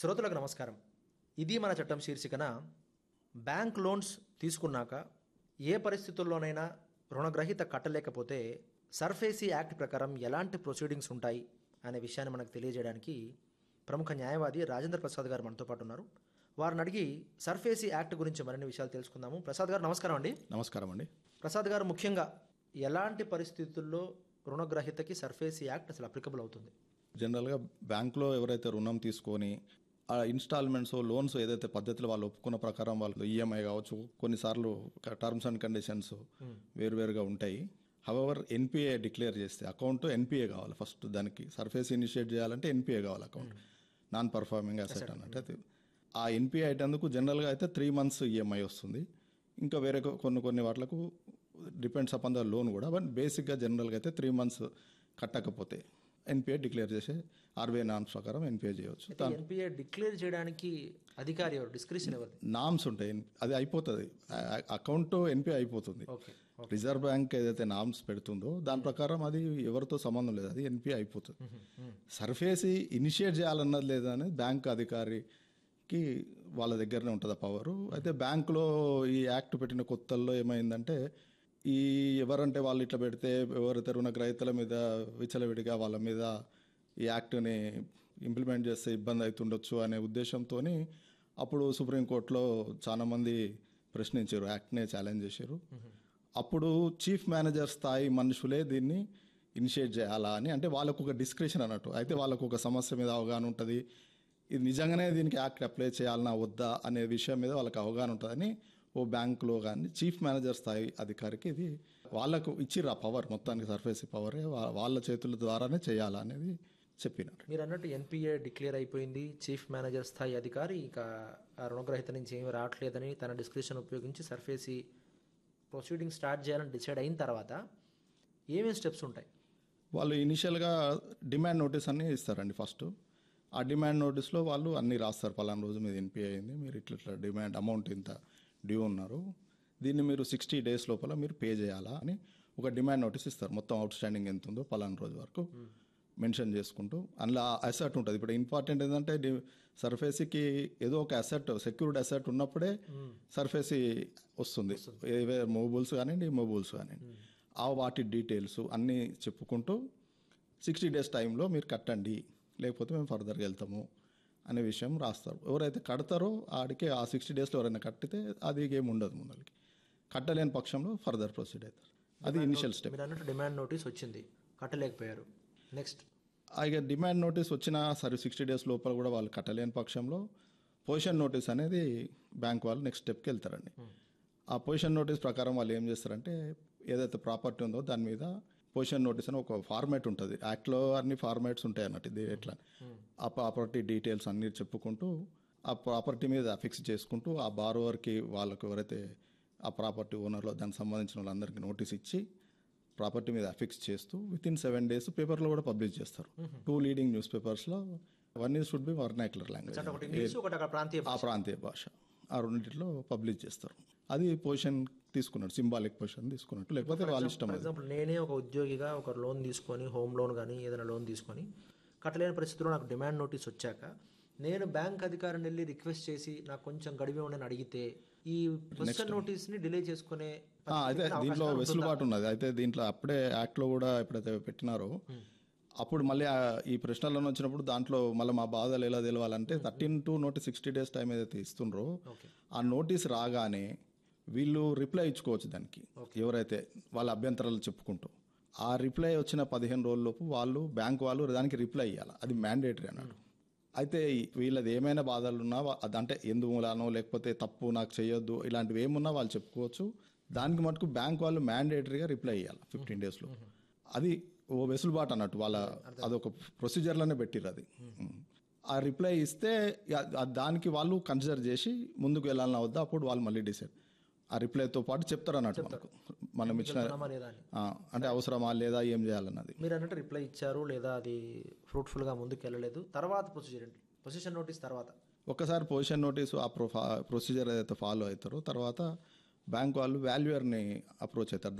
శ్రోతలకు నమస్కారం ఇది మన చట్టం శీర్షికన బ్యాంక్ లోన్స్ తీసుకున్నాక ఏ పరిస్థితుల్లోనైనా రుణగ్రహీత కట్టలేకపోతే సర్ఫేసీ యాక్ట్ ప్రకారం ఎలాంటి ప్రొసీడింగ్స్ ఉంటాయి అనే విషయాన్ని మనకు తెలియజేయడానికి ప్రముఖ న్యాయవాది రాజేంద్ర ప్రసాద్ గారు మనతో పాటు ఉన్నారు వారిని అడిగి సర్ఫేసీ యాక్ట్ గురించి మరిన్ని విషయాలు తెలుసుకుందాము ప్రసాద్ గారు నమస్కారం అండి నమస్కారం అండి ప్రసాద్ గారు ముఖ్యంగా ఎలాంటి పరిస్థితుల్లో రుణగ్రహీతకి సర్ఫేసీ యాక్ట్ అసలు అప్లికబుల్ అవుతుంది జనరల్గా బ్యాంక్లో ఎవరైతే రుణం తీసుకొని ఆ ఇన్స్టాల్మెంట్స్ లోన్స్ ఏదైతే పద్ధతిలో వాళ్ళు ఒప్పుకున్న ప్రకారం వాళ్ళు ఈఎంఐ కావచ్చు కొన్నిసార్లు టర్మ్స్ అండ్ కండిషన్స్ వేరువేరుగా ఉంటాయి హవెవర్ ఎన్పిఏ డిక్లేర్ చేస్తే అకౌంట్ ఎన్పిఏ కావాలి ఫస్ట్ దానికి సర్ఫేస్ ఇనిషియేట్ చేయాలంటే ఎన్పిఏ కావాలి అకౌంట్ నాన్ పర్ఫార్మింగ్ అసెట్ అన్నట్టు అయితే ఆ ఎన్పిఏ అయిటందుకు జనరల్గా అయితే త్రీ మంత్స్ ఈఎంఐ వస్తుంది ఇంకా వేరే కొ- కొన్ని కొన్ని వాటిలకు డిపెండ్స్ అపాన్ ద లోన్ కూడా బట్ బేసిక్గా జనరల్గా అయితే త్రీ మంత్స్ కట్టకపోతే ఎన్పిఏ డిక్లేర్ చేసే ఆర్బీఐ నామ్స్ ప్రకారం ఎన్పిఏ చేయవచ్చు ఎన్పిఏ డిక్లేర్ చేయడానికి అధికారి ఎవరు డిస్క్రిప్షన్ ఎవరిది నామ్స్ ఉంటాయి అది అయిపోతుంది అకౌంట్ ఎన్పిఏ అయిపోతుంది ఓకే రిజర్వ్ బ్యాంక్ ఏదైతే నామ్స్ పెడుతుందో దాని ప్రకారం అది ఎవరితో సంబంధం లేదు అది ఎన్పిఏ అయిపోతుంది సర్ఫేసి ఇనిషియేట్ చేయాలన్నది లేదా అనేది బ్యాంక్ అధికారికి వాళ్ళ దగ్గరనే ఉంటుంది ఆ పవరు అయితే బ్యాంకులో ఈ యాక్ట్ పెట్టిన కొత్తల్లో ఏమైందంటే ఈ ఎవరంటే వాళ్ళు ఇట్లా పెడితే ఎవరైతే రుణగ్రహీతల మీద విచ్చలవిడిగా వాళ్ళ మీద ఈ యాక్ట్ని ఇంప్లిమెంట్ చేస్తే ఇబ్బంది అవుతుండొచ్చు అనే ఉద్దేశంతో అప్పుడు సుప్రీంకోర్టులో చాలామంది ప్రశ్నించారు యాక్ట్నే ఛాలెంజ్ చేశారు అప్పుడు చీఫ్ మేనేజర్ స్థాయి మనుషులే దీన్ని ఇనిషియేట్ చేయాలా అని అంటే వాళ్ళకు ఒక డిస్క్రిప్షన్ అన్నట్టు అయితే వాళ్ళకు ఒక సమస్య మీద అవగాహన ఉంటుంది ఇది నిజంగానే దీనికి యాక్ట్ అప్లై చేయాలన్నా వద్దా అనే విషయం మీద వాళ్ళకి అవగాహన ఉంటుందని ఓ బ్యాంకులో కానీ చీఫ్ మేనేజర్ స్థాయి అధికారికి ఇది వాళ్ళకు ఇచ్చిర్రు ఆ పవర్ మొత్తానికి సర్ఫేస్ పవరే వా- వాళ్ళ చేతుల ద్వారానే చేయాలా అనేది చెప్పినారు మీరు అన్నట్టు ఎన్పిఏ డిక్లేర్ అయిపోయింది చీఫ్ మేనేజర్ స్థాయి అధికారి ఇక ఆ రుణగ్రహీత నుంచి ఏమీ రావట్లేదని తన డిస్క్రిప్షన్ ఉపయోగించి సర్ఫేసి ప్రొసీడింగ్ స్టార్ట్ చేయాలని డిసైడ్ అయిన తర్వాత ఏమేమి స్టెప్స్ ఉంటాయి వాళ్ళు ఇనిషియల్గా డిమాండ్ నోటీస్ అన్ని ఇస్తారండి ఫస్ట్ ఆ డిమాండ్ నోటీస్లో వాళ్ళు అన్ని రాస్తారు పలానా రోజు మీద ఎన్పిఐ అయింది మీరు ఇట్లా ఇట్లా డిమాండ్ అమౌంట్ ఇంత డ్యూ ఉన్నారు దీన్ని మీరు సిక్స్టీ డేస్ లోపల మీరు పే చేయాలా అని ఒక డిమాండ్ నోటీస్ ఇస్తారు మొత్తం అవుట్ స్టాండింగ్ ఎంత ఉందో పలానా రోజు వరకు మెన్షన్ చేసుకుంటూ అందులో అసెట్ ఉంటుంది ఇప్పుడు ఇంపార్టెంట్ ఏంటంటే డి- సర్ఫేసీకి ఏదో ఒక అసెట్ సెక్యూర్డ్ అసెట్ ఉన్నప్పుడే సర్ఫేసీ వస్తుంది ఏవే మూవబుల్స్ కానివ్వండి మూవబుల్స్ కానివ్వండి ఆ వాటి డీటెయిల్స్ అన్నీ చెప్పుకుంటూ సిక్స్టీ డేస్ టైంలో మీరు కట్టండి లేకపోతే మేము ఫర్దర్గా వెళ్తాము అనే విషయం రాస్తారు ఎవరైతే కడతారో ఆడికి ఆ సిక్స్టీ డేస్లో ఎవరైనా కట్టితే అది ఏమి ఉండదు ముందరికి కట్టలేని పక్షంలో ఫర్దర్ ప్రొసీడ్ అవుతారు అది ఇనిషియల్ స్టెప్ మీరు అన్నట్టు డిమాండ్ నోటీస్ వచ్చింది కట్టలేకపోయారు నెక్స్ట్ ఇక డిమాండ్ నోటీస్ వచ్చిన సరే సిక్స్టీ డేస్ లోపల కూడా వాళ్ళు కట్టలేని పక్షంలో పొజిషన్ నోటీస్ అనేది బ్యాంక్ వాళ్ళు నెక్స్ట్ స్టెప్కి వెళ్తారండి ఆ పొజిషన్ నోటీస్ ప్రకారం వాళ్ళు ఏం చేస్తారంటే ఏదైతే ప్రాపర్టీ ఉందో దాని మీద పొజిషన్ నోటీస్ అని ఒక ఫార్మాట్ ఉంటుంది యాక్ట్లో అన్ని ఫార్మాట్స్ ఉంటాయి అన్నట్టు ఇది ఎట్లా ఆ ప్రాపర్టీ డీటెయిల్స్ అన్ని చెప్పుకుంటూ ఆ ప్రాపర్టీ మీద ఫిక్స్ చేసుకుంటూ ఆ బారోవర్కి వాళ్ళకు ఎవరైతే ఆ ప్రాపర్టీ ఓనర్లో దానికి సంబంధించిన వాళ్ళందరికీ నోటీస్ ఇచ్చి ప్రాపర్టీ మీద అఫిక్స్ చేస్తూ విత్ ఇన్ సెవెన్ డేస్ పేపర్లో కూడా పబ్లిష్ చేస్తారు టూ లీడింగ్ న్యూస్ పేపర్స్లో one is should be vernacular language ఒకటి ఇంగ్లీష్ ఒకటి అక్కడ ప్రాంతీయ ఆ ప్రాంతీయ భాష ఆ రెండింటిలో పబ్లిష్ చేస్తారు అది పొజిషన్ తీసుకున్నట్టు సింబాలిక్ పొజిషన్ తీసుకున్నట్టు లేకపోతే వాళ్ళ ఇష్టం ఫర్ అది ఎగ్జాంపుల్ నేనే ఒక ఉద్యోగిగా ఒక లోన్ తీసుకొని హోమ్ లోన్ కానీ ఏదైనా లోన్ తీసుకొని కట్టలేని పరిస్థితిలో నాకు డిమాండ్ నోటీస్ వచ్చాక నేను బ్యాంక్ అధికారిని వెళ్ళి రిక్వెస్ట్ చేసి నాకు కొంచెం గడివే ఉండని అడిగితే ఈ పొజిషన్ నోటీస్ ని డిలే చేసుకునే ఆ, అయితే దీంట్లో వెసులుబాటు ఉన్నది అయితే దీంట్లో అప్పుడే యాక్ట్లో కూడా ఎప్పుడైతే పెట్టినారో అప్పుడు మళ్ళీ ఆ ఈ ప్రశ్నలను వచ్చినప్పుడు దాంట్లో మళ్ళీ మా బాధలు ఎలా తెలవాలంటే thirteen two notice sixty days time ఏదైతే ఇస్తుండ్రో ఆ నోటీస్ రాగానే వీళ్ళు రిప్లై ఇచ్చుకోవచ్చు దానికి ఎవరైతే వాళ్ళ అభ్యంతరాలు చెప్పుకుంటూ ఆ రిప్లై వచ్చిన పదిహేను రోజుల్లోపు వాళ్ళు బ్యాంక్ వాళ్ళు దానికి రిప్లై ఇవ్వాలి అది మ్యాండేటరీ అన్నాడు అయితే వీళ్ళది ఏమైనా బాధలు ఉన్నా వా- అదంటే ఎందుకు మూలానో లేకపోతే తప్పు నాకు చేయొద్దు ఇలాంటివి ఏమున్నా వాళ్ళు చెప్పుకోవచ్చు దానికి మటుకు బ్యాంక్ వాళ్ళు మ్యాండేటరీగా రిప్లై ఇవ్వాలి ఫిఫ్టీన్ డేస్లో అది ఓ వెసులుబాటు అన్నట్టు వాళ్ళ అదొక ప్రొసీజర్లోనే పెట్టిర్రు అది ఆ రిప్లై ఇస్తే ఇక ఆ దానికి వాళ్ళు కన్సిడర్ చేసి ముందుకు వెళ్ళాలన్నా వద్దా అప్పుడు వాళ్ళు మళ్ళీ డిసైడ్ ఆ రిప్లైతో పాటు చెప్తారు అన్నట్టు మనకు మనం ఇచ్చిన వెళ్తున్నామా లేదా అని ఆ, అంటే అవసరమా లేదా ఏం చేయాలన్నది మీరు అన్నట్టు రిప్లై ఇచ్చారు లేదా అది ఫ్రూట్ఫుల్ గా ముందుకు వెళ్ళలేదు తర్వాత ప్రొసీజర్ ఏంటి పొజిషన్ నోటీస్ తర్వాత ఒకసారి పొజిషన్ నోటీసు ఆ ప్రొ ప్రొసీజర్ ఏదైతే ఫాలో అవుతారో తర్వాత బ్యాంక్ వాళ్ళు వాల్యూయర్ని అప్రోచ్ అవుతారు